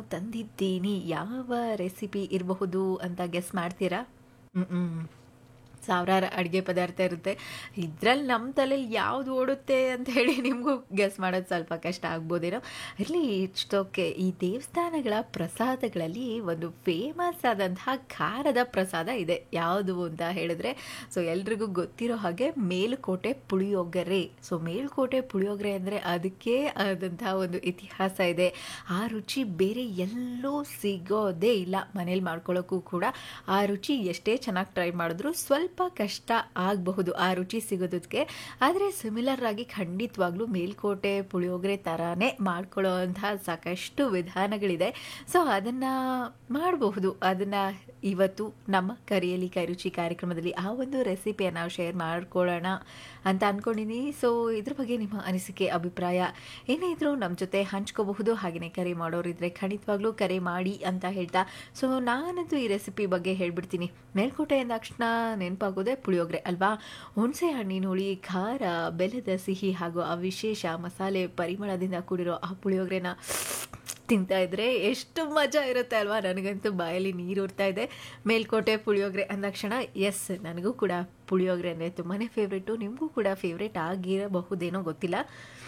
ತಂದಿದ್ದೀನಿ ಯಾವ ರೆಸಿಪಿ ಇರಬಹುದು ಅಂತ ಗೆಸ್ ಮಾಡ್ತೀರಾ ಹ್ಮ್ ಸಾವಿರಾರು ಅಡುಗೆ ಪದಾರ್ಥ ಇರುತ್ತೆ ಇದ್ರಲ್ಲಿ ನಮ್ಮ ತಲೆಯಲ್ಲಿ ಯಾವುದು ಓಡುತ್ತೆ ಅಂತ ಹೇಳಿ ನಿಮಗೂ ಗೆಸ್ ಮಾಡೋದು ಸ್ವಲ್ಪ ಕಷ್ಟ ಆಗ್ಬೋದೇನೋ ಇರಲಿ ಇಷ್ಟೋಕೆ ಈ ದೇವಸ್ಥಾನಗಳ ಪ್ರಸಾದಗಳಲ್ಲಿ ಒಂದು ಫೇಮಸ್ ಆದಂತಹ ಖಾರದ ಪ್ರಸಾದ ಇದೆ ಯಾವುದು ಅಂತ ಹೇಳಿದ್ರೆ ಸೊ ಎಲ್ರಿಗೂ ಗೊತ್ತಿರೋ ಹಾಗೆ ಮೇಲುಕೋಟೆ ಪುಳಿಯೋಗರೆ ಸೊ ಮೇಲುಕೋಟೆ ಪುಳಿಯೋಗರೆ ಅಂದರೆ ಅದಕ್ಕೆ ಆದಂತಹ ಒಂದು ಇತಿಹಾಸ ಇದೆ ಆ ರುಚಿ ಬೇರೆ ಎಲ್ಲೂ ಸಿಗೋದೇ ಇಲ್ಲ ಮನೇಲಿ ಮಾಡ್ಕೊಳ್ಳೋಕ್ಕೂ ಕೂಡ ಆ ರುಚಿ ಎಷ್ಟೇ ಚೆನ್ನಾಗಿ ಟ್ರೈ ಮಾಡಿದ್ರು ಸ್ವಲ್ಪ ಕಷ್ಟ ಆಗಬಹುದು ಆ ರುಚಿ ಸಿಗೋದಕ್ಕೆ ಆದರೆ ಸಿಮಿಲರ್ ಆಗಿ ಖಂಡಿತವಾಗ್ಲೂ ಮೇಲ್ಕೋಟೆ ಪುಳಿಯೋಗರೆ ಥರಾನೇ ಮಾಡ್ಕೊಳ್ಳೋ ಅಂತಹ ಸಾಕಷ್ಟು ವಿಧಾನಗಳಿದೆ ಸೊ ಅದನ್ನು ಮಾಡಬಹುದು ಅದನ್ನು ಇವತ್ತು ನಮ್ಮ ಕರಿಯಲಿ ಕೈರುಚಿ ಕಾರ್ಯಕ್ರಮದಲ್ಲಿ ಆ ಒಂದು ರೆಸಿಪಿಯನ್ನು ನಾವು ಶೇರ್ ಮಾಡ್ಕೊಳ್ಳೋಣ ಅಂತ ಅಂದ್ಕೊಂಡಿದ್ದೀನಿ ಸೊ ಇದ್ರ ಬಗ್ಗೆ ನಿಮ್ಮ ಅನಿಸಿಕೆ ಅಭಿಪ್ರಾಯ ಏನೇ ಇದ್ರೂ ನಮ್ಮ ಜೊತೆ ಹಂಚ್ಕೋಬಹುದು ಹಾಗೆಯೇ ಕರೆ ಮಾಡೋರಿದ್ರೆ ಖಂಡಿತವಾಗ್ಲೂ ಕರೆ ಮಾಡಿ ಅಂತ ಹೇಳ್ತಾ ಸೊ ನಾನಂತೂ ಈ ರೆಸಿಪಿ ಬಗ್ಗೆ ಹೇಳ್ಬಿಡ್ತೀನಿ ಮೇಲ್ಕೋಟೆ ಅಂದಾಕ್ಷಣ ನೆನಪಾಗೋದೆ ಪುಳಿಯೋಗರೆ ಅಲ್ವಾ ಹುಣಸೆ ಹಣ್ಣಿನ ಹುಳಿ ಖಾರ ಬೆಲ್ಲದ ಸಿಹಿ ಹಾಗೂ ಆ ವಿಶೇಷ ಮಸಾಲೆ ಪರಿಮಳದಿಂದ ಕೂಡಿರೋ ಆ ಪುಳಿಯೋಗರೆನ ತಿಂತಾ ಇದ್ರೆ ಎಷ್ಟು ಮಜಾ ಇರುತ್ತೆ ಅಲ್ವಾ ನನಗಂತೂ ಬಾಯಲ್ಲಿ ನೀರು ಉರ್ತಾ ಇದೆ ಮೇಲ್ಕೋಟೆ ಪುಳಿಯೋಗರೆ ಅಂದಾಕ್ಷಣ ಎಸ್ ನನಗೂ ಕೂಡ ಪುಳಿಯೋಗರೆ ಅಂದರೆ ತುಂಬಾ ಫೇವ್ರೇಟು ನಿಮಗೂ ಕೂಡ ಫೇವ್ರೇಟ್ ಆಗಿರಬಹುದೇನೋ ಗೊತ್ತಿಲ್ಲ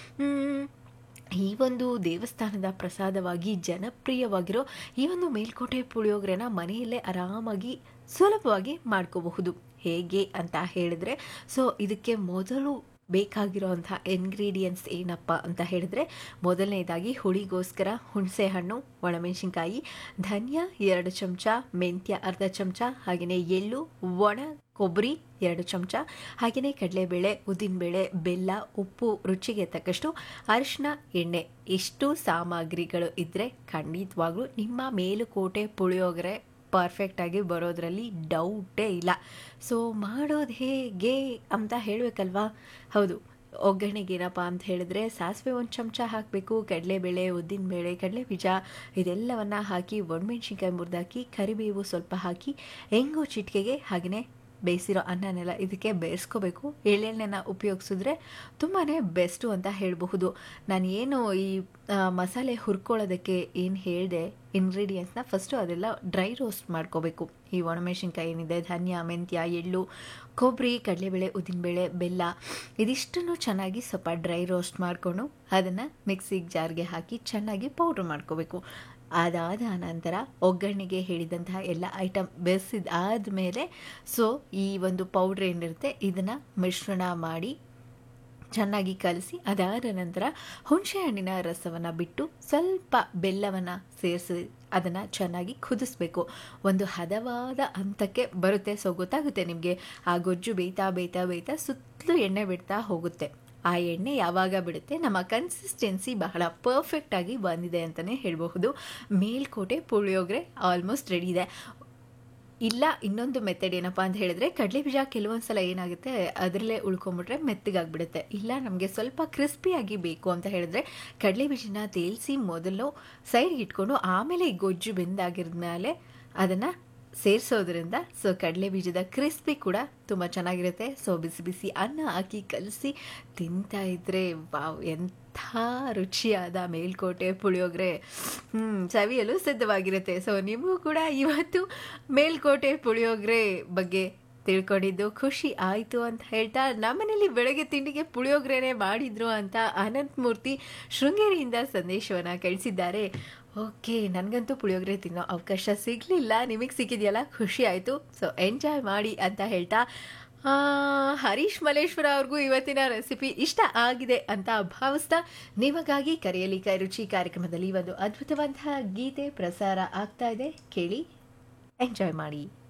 ಈ ಒಂದು ದೇವಸ್ಥಾನದ ಪ್ರಸಾದವಾಗಿ ಜನಪ್ರಿಯವಾಗಿರೋ ಈ ಒಂದು ಮೇಲ್ಕೋಟೆ ಪುಳಿಯೋಗರೆನ ಮನೆಯಲ್ಲೇ ಆರಾಮಾಗಿ ಸುಲಭವಾಗಿ ಮಾಡ್ಕೋಬಹುದು ಹೇಗೆ ಅಂತ ಹೇಳಿದ್ರೆ ಸೊ ಇದಕ್ಕೆ ಮೊದಲು ಬೇಕಾಗಿರೋವಂಥ ಇಂಗ್ರೀಡಿಯೆಂಟ್ಸ್ ಏನಪ್ಪ ಅಂತ ಹೇಳಿದ್ರೆ ಮೊದಲನೇದಾಗಿ ಹುಳಿಗೋಸ್ಕರ ಹುಣಸೆ ಹಣ್ಣು ಒಣಮೆಣಸಿನ್ಕಾಯಿ ಧನಿಯಾ ಎರಡು ಚಮಚ ಮೆಂತ್ಯ ಅರ್ಧ ಚಮಚ ಹಾಗೆಯೇ ಎಳ್ಳು ಒಣ ಕೊಬ್ಬರಿ ಎರಡು ಚಮಚ ಹಾಗೆಯೇ ಕಡಲೆಬೇಳೆ ಉದ್ದಿನಬೇಳೆ ಬೆಲ್ಲ ಉಪ್ಪು ರುಚಿಗೆ ತಕ್ಕಷ್ಟು ಅರಿಶಿನ ಎಣ್ಣೆ ಇಷ್ಟು ಸಾಮಗ್ರಿಗಳು ಇದ್ದರೆ ಖಂಡಿತವಾಗ್ಲೂ ನಿಮ್ಮ ಮೇಲುಕೋಟೆ ಪುಳಿಯೋಗರೆ ಪರ್ಫೆಕ್ಟಾಗಿ ಬರೋದ್ರಲ್ಲಿ ಡೌಟೇ ಇಲ್ಲ ಸೊ ಮಾಡೋದು ಹೇಗೆ ಅಂತ ಹೇಳಬೇಕಲ್ವಾ ಹೌದು ಒಗ್ಗರಣೆಗೆ ಏನಪ್ಪ ಅಂತ ಹೇಳಿದ್ರೆ ಸಾಸಿವೆ ಒಂದು ಚಮಚ ಹಾಕಬೇಕು ಕಡಲೆಬೇಳೆ ಉದ್ದಿನಬೇಳೆ ಕಡಲೆ ಬೀಜ ಇದೆಲ್ಲವನ್ನು ಹಾಕಿ ಒಣಮೆಣ್ಸಿನ್ಕಾಯಿ ಮುರಿದಾಕಿ ಕರಿಬೇವು ಸ್ವಲ್ಪ ಹಾಕಿ ಹೆಂಗು ಚಿಟಿಕೆಗೆ ಹಾಗೆಯೇ ಬೇಯಿಸಿರೋ ಅನ್ನನೆಲ್ಲ ಇದಕ್ಕೆ ಬೇಯಿಸ್ಕೋಬೇಕು ಎಳ್ಳೆಣ್ಣೆನ ಉಪಯೋಗಿಸಿದ್ರೆ ತುಂಬಾ ಬೆಸ್ಟು ಅಂತ ಹೇಳಬಹುದು ನಾನು ಏನು ಈ ಮಸಾಲೆ ಹುರ್ಕೊಳ್ಳೋದಕ್ಕೆ ಏನು ಹೇಳಿದೆ ಇಂಗ್ರೀಡಿಯೆಂಟ್ಸ್ನ ಫಸ್ಟು ಅದೆಲ್ಲ ಡ್ರೈ ರೋಸ್ಟ್ ಮಾಡ್ಕೋಬೇಕು ಈ ಒಣಮೆಣಸಿನ್ಕಾಯಿ ಏನಿದೆ ಧನಿಯಾ ಮೆಂತ್ಯ ಎಳ್ಳು ಕೊಬ್ಬರಿ ಕಡಲೆಬೇಳೆ ಉದ್ದಿನಬೇಳೆ ಬೆಲ್ಲ ಇದಿಷ್ಟನ್ನು ಚೆನ್ನಾಗಿ ಸ್ವಲ್ಪ ಡ್ರೈ ರೋಸ್ಟ್ ಮಾಡಿಕೊಂಡು ಅದನ್ನು ಮಿಕ್ಸಿಗೆ ಜಾರ್ಗೆ ಹಾಕಿ ಚೆನ್ನಾಗಿ ಪೌಡ್ರ್ ಮಾಡ್ಕೋಬೇಕು ಅದಾದ ನಂತರ ಒಗ್ಗರಣೆಗೆ ಹೇಳಿದಂತಹ ಎಲ್ಲ ಐಟಮ್ ಬೆರೆಸಿದ ಆದಮೇಲೆ ಸೊ ಈ ಒಂದು ಪೌಡ್ರ್ ಏನಿರುತ್ತೆ ಇದನ್ನು ಮಿಶ್ರಣ ಮಾಡಿ ಚೆನ್ನಾಗಿ ಕಲಸಿ ಅದಾದ ನಂತರ ಹುಣಸೆ ಹಣ್ಣಿನ ರಸವನ್ನು ಬಿಟ್ಟು ಸ್ವಲ್ಪ ಬೆಲ್ಲವನ್ನು ಸೇರಿಸಿ ಅದನ್ನು ಚೆನ್ನಾಗಿ ಕುದಿಸ್ಬೇಕು ಒಂದು ಹದವಾದ ಹಂತಕ್ಕೆ ಬರುತ್ತೆ ಸೊ ಗೊತ್ತಾಗುತ್ತೆ ನಿಮಗೆ ಆ ಗೊಜ್ಜು ಬೇಯ್ತಾ ಬೇಯ್ತಾ ಬೇಯ್ತಾ ಸುತ್ತಲೂ ಎಣ್ಣೆ ಬಿಡ್ತಾ ಹೋಗುತ್ತೆ ಆ ಎಣ್ಣೆ ಯಾವಾಗ ಬಿಡುತ್ತೆ ನಮ್ಮ ಕನ್ಸಿಸ್ಟೆನ್ಸಿ ಬಹಳ ಪರ್ಫೆಕ್ಟಾಗಿ ಬಂದಿದೆ ಅಂತಲೇ ಹೇಳಬಹುದು ಮೇಲ್ಕೋಟೆ ಪುಳಿಯೋಗರೆ ಆಲ್ಮೋಸ್ಟ್ ರೆಡಿ ಇದೆ ಇಲ್ಲ ಇನ್ನೊಂದು ಮೆಥಡ್ ಏನಪ್ಪ ಅಂತ ಹೇಳಿದ್ರೆ ಕಡಲೆ ಬೀಜ ಕೆಲವೊಂದು ಸಲ ಏನಾಗುತ್ತೆ ಅದರಲ್ಲೇ ಉಳ್ಕೊಂಬಿಟ್ರೆ ಮೆತ್ತಗಾಗ್ಬಿಡುತ್ತೆ ಇಲ್ಲ ನಮಗೆ ಸ್ವಲ್ಪ ಕ್ರಿಸ್ಪಿಯಾಗಿ ಬೇಕು ಅಂತ ಹೇಳಿದ್ರೆ ಕಡಲೆ ಬೀಜನ ತೇಲಿಸಿ ಮೊದಲು ಸೈಡ್ಗೆ ಇಟ್ಕೊಂಡು ಆಮೇಲೆ ಈ ಗೊಜ್ಜು ಬೆಂದಾಗಿದ್ಮೇಲೆ ಅದನ್ನು ಸೇರಿಸೋದ್ರಿಂದ ಸೊ ಕಡಲೆ ಬೀಜದ ಕ್ರಿಸ್ಪಿ ಕೂಡ ತುಂಬ ಚೆನ್ನಾಗಿರುತ್ತೆ ಸೊ ಬಿಸಿ ಬಿಸಿ ಅನ್ನ ಹಾಕಿ ಕಲಸಿ ತಿಂತಾ ಇದ್ರೆ ವಾವ್ ಎಂಥ ರುಚಿಯಾದ ಮೇಲ್ಕೋಟೆ ಪುಳಿಯೋಗರೆ ಹ್ಞೂ ಸವಿಯಲು ಸಿದ್ಧವಾಗಿರುತ್ತೆ ಸೊ ನಿಮಗೂ ಕೂಡ ಇವತ್ತು ಮೇಲ್ಕೋಟೆ ಪುಳಿಯೋಗರೆ ಬಗ್ಗೆ ತಿಳ್ಕೊಂಡಿದ್ದು ಖುಷಿ ಆಯಿತು ಅಂತ ಹೇಳ್ತಾ ನಮ್ಮನೇಲಿ ಬೆಳಗ್ಗೆ ತಿಂಡಿಗೆ ಪುಳಿಯೋಗರೆನೇ ಮಾಡಿದ್ರು ಅಂತ ಅನಂತ್ ಮೂರ್ತಿ ಶೃಂಗೇರಿಯಿಂದ ಸಂದೇಶವನ್ನು ಕಳಿಸಿದ್ದಾರೆ ಓಕೆ ನನಗಂತೂ ಪುಳಿಯೋಗರೆ ತಿನ್ನೋ ಅವಕಾಶ ಸಿಗಲಿಲ್ಲ ನಿಮಗೆ ಸಿಕ್ಕಿದೆಯಲ್ಲ ಖುಷಿ ಆಯಿತು ಸೊ ಎಂಜಾಯ್ ಮಾಡಿ ಅಂತ ಹೇಳ್ತಾ ಹರೀಶ್ ಮಲೇಶ್ವರ ಅವ್ರಿಗೂ ಇವತ್ತಿನ ರೆಸಿಪಿ ಇಷ್ಟ ಆಗಿದೆ ಅಂತ ಭಾವಿಸ್ತಾ ನಿಮಗಾಗಿ ಕರೆಯಲಿ ಕೈರುಚಿ ಕಾರ್ಯಕ್ರಮದಲ್ಲಿ ಒಂದು ಅದ್ಭುತವಂತಹ ಗೀತೆ ಪ್ರಸಾರ ಆಗ್ತಾ ಇದೆ ಕೇಳಿ ಎಂಜಾಯ್ ಮಾಡಿ